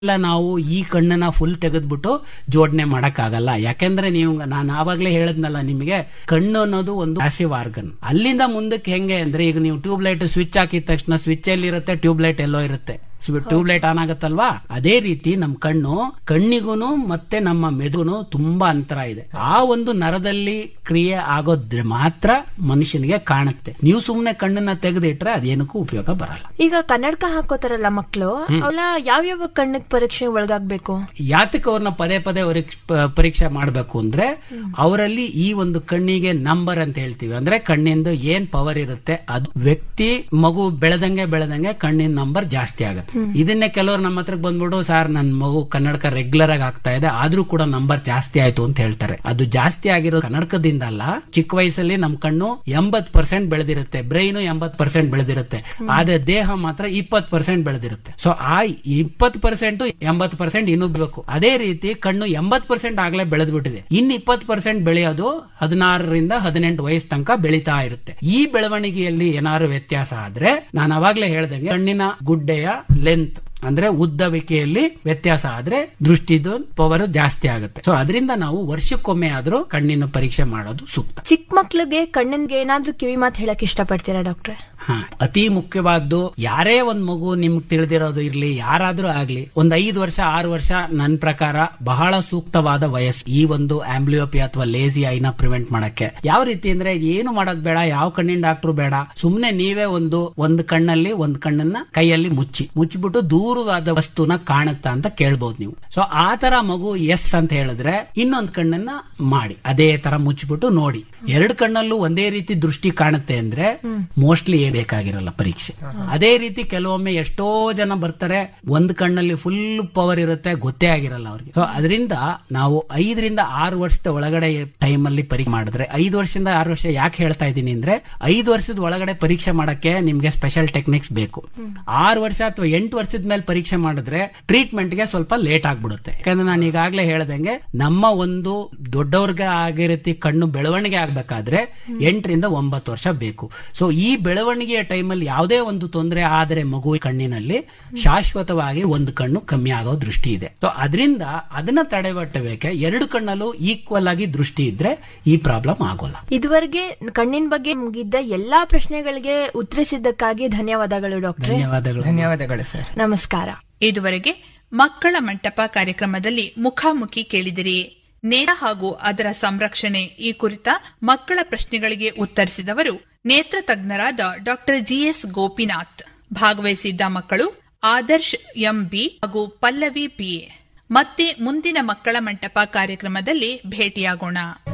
ಎಲ್ಲ ನಾವು ಈ ಕಣ್ಣನ್ನ ಫುಲ್ ತೆಗೆದ್ಬಿಟ್ಟು ಜೋಡಣೆ ಮಾಡಕ್ಕಾಗಲ್ಲ ಯಾಕೆಂದ್ರೆ ನೀವು ನಾನು ಆವಾಗ್ಲೇ ಹೇಳದ್ನಲ್ಲ ನಿಮಗೆ ಕಣ್ಣು ಅನ್ನೋದು ಒಂದು ಪ್ಯಾಸಿವ್ ಆರ್ಗನ್ ಅಲ್ಲಿಂದ ಮುಂದಕ್ಕೆ ಹೆಂಗೆ ಅಂದ್ರೆ ಈಗ ನೀವು ಟ್ಯೂಬ್ ಲೈಟ್ ಸ್ವಿಚ್ ಹಾಕಿದ ತಕ್ಷಣ ಸ್ವಿಚ್ ಎಲ್ಲಿ ಇರುತ್ತೆ ಟ್ಯೂಬ್ ಲೈಟ್ ಎಲ್ಲೋ ಇರುತ್ತೆ ಟ್ಯೂಬ್ ಲೈಟ್ ಆನ್ ಆಗುತ್ತಲ್ವಾ ಅದೇ ರೀತಿ ನಮ್ ಕಣ್ಣು ಕಣ್ಣಿಗೂನು ಮತ್ತೆ ನಮ್ಮ ಮೆದುನು ತುಂಬಾ ಅಂತರ ಇದೆ ಆ ಒಂದು ನರದಲ್ಲಿ ಕ್ರಿಯೆ ಆಗೋದ್ರೆ ಮಾತ್ರ ಮನುಷ್ಯನಿಗೆ ಕಾಣುತ್ತೆ ನೀವು ಸುಮ್ನೆ ಕಣ್ಣನ್ನ ತೆಗೆದಿಟ್ರೆ ಅದೇನಕ್ಕೂ ಉಪಯೋಗ ಬರಲ್ಲ ಈಗ ಕನ್ನಡಕ ಹಾಕೋತಾರಲ್ಲ ಮಕ್ಕಳು ಅವೆಲ್ಲ ಯಾವ್ಯಾವ ಕಣ್ಣಿಗೆ ಪರೀಕ್ಷೆ ಒಳಗಾಗ್ಬೇಕು ಯಾತಕ್ಕೆ ಅವ್ರನ್ನ ಪದೇ ಪದೇ ಅವ್ರಿಗೆ ಪ- ಪರೀಕ್ಷೆ ಮಾಡಬೇಕು ಅಂದ್ರೆ ಅವರಲ್ಲಿ ಈ ಒಂದು ಕಣ್ಣಿಗೆ ನಂಬರ್ ಅಂತ ಹೇಳ್ತೀವಿ ಅಂದ್ರೆ ಕಣ್ಣಿಂದು ಏನ್ ಪವರ್ ಇರುತ್ತೆ ಅದು ವ್ಯಕ್ತಿ ಮಗು ಬೆಳೆದಂಗೆ ಬೆಳೆದಂಗೆ ಕಣ್ಣಿನ ನಂಬರ್ ಜಾಸ್ತಿ ಆಗುತ್ತೆ ಇದನ್ನೇ ಕೆಲವರು ನಮ್ಮ ಹತ್ರಕ್ಕೆ ಬಂದ್ಬಿಟ್ಟು ಸರ್ ನನ್ನ ಮಗು ಕನ್ನಡಕ ರೆಗ್ಯುಲರ್ ಆಗಿ ಆಗ್ತಾ ಇದೆ ಆದ್ರೂ ಕೂಡ ನಂಬರ್ ಜಾಸ್ತಿ ಆಯ್ತು ಅಂತ ಹೇಳ್ತಾರೆ ಅದು ಜಾಸ್ತಿ ಆಗಿರೋ ಕನ್ನಡಕದಿಂದ ಅಲ್ಲ ಚಿಕ್ಕ ವಯಸ್ಸಲ್ಲಿ ನಮ್ ಕಣ್ಣು ಎಂಬತ್ ಪರ್ಸೆಂಟ್ ಬೆಳೆದಿರುತ್ತೆ ಬ್ರೈನ್ ಎಂಬತ್ ಪರ್ಸೆಂಟ್ ಬೆಳೆದಿರುತ್ತೆ ಆದ್ರೆ ದೇಹ ಮಾತ್ರ ಇಪ್ಪತ್ ಪರ್ಸೆಂಟ್ ಬೆಳೆದಿರುತ್ತೆ ಸೊ ಆ ಇಪ್ಪತ್ ಪರ್ಸೆಂಟ್ ಎಂಬತ್ ಪರ್ಸೆಂಟ್ ಇನ್ನೂ ಬೇಕು ಅದೇ ರೀತಿ ಕಣ್ಣು ಎಂಬತ್ ಪರ್ಸೆಂಟ್ ಆಗ್ಲೇ ಬೆಳೆದ್ಬಿಟ್ಟಿದೆ ಇನ್ ಇಪ್ಪತ್ ಪರ್ಸೆಂಟ್ ಬೆಳೆಯೋದು ಹದಿನಾರರಿಂದ ಹದಿನೆಂಟು ವಯಸ್ಸು ತನಕ ಬೆಳೀತಾ ಇರುತ್ತೆ ಈ ಬೆಳವಣಿಗೆಯಲ್ಲಿ ಏನಾದ್ರು ವ್ಯತ್ಯಾಸ ಆದ್ರೆ ನಾನು ಅವಾಗ್ಲೇ ಹೇಳ್ದಂಗೆ ಕಣ್ಣಿನ ಗುಡ್ಡೆಯ ಲೆಂತ್ ಅಂದ್ರೆ ಉದ್ದವಿಕೆಯಲ್ಲಿ ವ್ಯತ್ಯಾಸ ಆದ್ರೆ ದೃಷ್ಟಿದು ಪವರ್ ಜಾಸ್ತಿ ಆಗುತ್ತೆ ಸೊ ಅದರಿಂದ ನಾವು ವರ್ಷಕ್ಕೊಮ್ಮೆ ಆದ್ರೂ ಕಣ್ಣಿನ ಪರೀಕ್ಷೆ ಮಾಡೋದು ಸೂಕ್ತ ಚಿಕ್ಕ ಮಕ್ಳಿಗೆ ಕಣ್ಣಿನ್ಗೆ ಏನಾದ್ರೂ ಕಿವಿ ಮಾತು ಹೇಳಕ್ ಇಷ್ಟಪಡ್ತೀರಾ ಡಾಕ್ಟ್ರೆ ಹಾ ಅತಿ ಮುಖ್ಯವಾದ್ದು ಯಾರೇ ಒಂದ್ ಮಗು ನಿಮ್ಗೆ ತಿಳಿದಿರೋದು ಇರ್ಲಿ ಯಾರಾದ್ರೂ ಆಗ್ಲಿ ಒಂದ್ ಐದು ವರ್ಷ ಆರು ವರ್ಷ ನನ್ನ ಪ್ರಕಾರ ಬಹಳ ಸೂಕ್ತವಾದ ವಯಸ್ಸು ಈ ಒಂದು ಆಂಬ್ಲಿಯೋಪಿ ಅಥವಾ ಲೇಸಿ ಐನ ಪ್ರಿವೆಂಟ್ ಮಾಡಕ್ಕೆ ಯಾವ ರೀತಿ ಅಂದ್ರೆ ಏನು ಮಾಡೋದ್ ಬೇಡ ಯಾವ ಕಣ್ಣಿನ ಡಾಕ್ಟರ್ ಬೇಡ ಸುಮ್ನೆ ನೀವೇ ಒಂದು ಒಂದ್ ಕಣ್ಣಲ್ಲಿ ಒಂದ್ ಕಣ್ಣನ್ನ ಕೈಯಲ್ಲಿ ಮುಚ್ಚಿ ಮುಚ್ಚಿಬಿಟ್ಟು ದೂರವಾದ ವಸ್ತುನ ಕಾಣುತ್ತಾ ಅಂತ ಕೇಳ್ಬೋದು ನೀವು ಸೊ ಆ ತರ ಮಗು ಎಸ್ ಅಂತ ಹೇಳಿದ್ರೆ ಇನ್ನೊಂದ್ ಕಣ್ಣನ್ನ ಮಾಡಿ ಅದೇ ತರ ಮುಚ್ಚಿಬಿಟ್ಟು ನೋಡಿ ಎರಡು ಕಣ್ಣಲ್ಲೂ ಒಂದೇ ರೀತಿ ದೃಷ್ಟಿ ಕಾಣುತ್ತೆ ಅಂದ್ರೆ ಮೋಸ್ಟ್ಲಿ ಏನ್ ಬೇಕಾಗಿರಲ್ಲ ಪರೀಕ್ಷೆ ಅದೇ ರೀತಿ ಕೆಲವೊಮ್ಮೆ ಎಷ್ಟೋ ಜನ ಬರ್ತಾರೆ ಒಂದ್ ಕಣ್ಣಲ್ಲಿ ಫುಲ್ ಪವರ್ ಇರುತ್ತೆ ಗೊತ್ತೇ ಆಗಿರಲ್ಲ ಅವ್ರಿಗೆ ಸೊ ಅದರಿಂದ ನಾವು ಐದರಿಂದ ಆರು ವರ್ಷದ ಒಳಗಡೆ ಟೈಮ್ ಅಲ್ಲಿ ಪರೀಕ್ಷೆ ಮಾಡಿದ್ರೆ ಐದು ವರ್ಷದಿಂದ ಆರು ವರ್ಷ ಯಾಕೆ ಹೇಳ್ತಾ ಇದ್ದೀನಿ ಅಂದ್ರೆ ಐದು ವರ್ಷದ ಒಳಗಡೆ ಪರೀಕ್ಷೆ ಮಾಡಕ್ಕೆ ನಿಮ್ಗೆ ಸ್ಪೆಷಲ್ ಟೆಕ್ನಿಕ್ಸ್ ಬೇಕು ಆರು ವರ್ಷ ಅಥವಾ ಎಂಟು ವರ್ಷದ ಮೇಲೆ ಪರೀಕ್ಷೆ ಮಾಡಿದ್ರೆ ಟ್ರೀಟ್ಮೆಂಟ್ ಗೆ ಸ್ವಲ್ಪ ಲೇಟ್ ಆಗ್ಬಿಡುತ್ತೆ ಯಾಕಂದ್ರೆ ನಾನು ಈಗಾಗಲೇ ಹೇಳ್ದಂಗೆ ನಮ್ಮ ಒಂದು ದೊಡ್ಡವ್ರಿಗೆ ಆಗೋ ರೀತಿ ಕಣ್ಣು ಬೆಳವಣಿಗೆ ಆಗ್ಬೇಕಾದ್ರೆ ಎಂಟರಿಂದ ಒಂಬತ್ತು ವರ್ಷ ಬೇಕು ಸೊ ಈ ಬೆಳವಣಿಗೆಯ ಟೈಮಲ್ಲಿ ಯಾವುದೇ ಒಂದು ತೊಂದರೆ ಆದರೆ ಮಗು ಕಣ್ಣಿನಲ್ಲಿ ಶಾಶ್ವತವಾಗಿ ಒಂದು ಕಣ್ಣು ಕಮ್ಮಿ ಆಗೋ ದೃಷ್ಟಿ ಇದೆ ಸೊ ಅದರಿಂದ ಅದನ್ನ ತಡೆಗಟ್ಟಬೇಕೆ ಎರಡು ಕಣ್ಣಲ್ಲೂ ಈಕ್ವಲ್ ಆಗಿ ದೃಷ್ಟಿ ಇದ್ರೆ ಈ ಪ್ರಾಬ್ಲಮ್ ಆಗೋಲ್ಲ ಇದುವರೆಗೆ ಕಣ್ಣಿನ ಬಗ್ಗೆ ಮುಗಿದ್ದ ಎಲ್ಲಾ ಪ್ರಶ್ನೆಗಳಿಗೆ ಉತ್ತರಿಸಿದ್ದಕ್ಕಾಗಿ ಧನ್ಯವಾದಗಳು ಡಾಕ್ಟ್ರೆ ಧನ್ಯವಾದಗಳು ಧನ್ಯವಾದಗಳು ಸರ್ ನಮಸ್ಕಾರ ಇದುವರೆಗೆ ಮಕ್ಕಳ ಮಂಟಪ ಕಾರ್ಯಕ್ರಮದಲ್ಲಿ ಮುಖಾಮುಖಿ ಕೇಳಿದಿರಿ ನೇರ ಹಾಗೂ ಅದರ ಸಂರಕ್ಷಣೆ ಈ ಕುರಿತ ಮಕ್ಕಳ ಪ್ರಶ್ನೆಗಳಿಗೆ ಉತ್ತರಿಸಿದವರು ನೇತ್ರ ತಜ್ಞರಾದ ಡಾಕ್ಟರ್ ಜಿಎಸ್ ಗೋಪಿನಾಥ್ ಭಾಗವಹಿಸಿದ್ದ ಮಕ್ಕಳು ಆದರ್ಶ್ ಎಂಬಿ ಹಾಗೂ ಪಲ್ಲವಿ ಪಿಎ ಮತ್ತೆ ಮುಂದಿನ ಮಕ್ಕಳ ಮಂಟಪ ಕಾರ್ಯಕ್ರಮದಲ್ಲಿ ಭೇಟಿಯಾಗೋಣ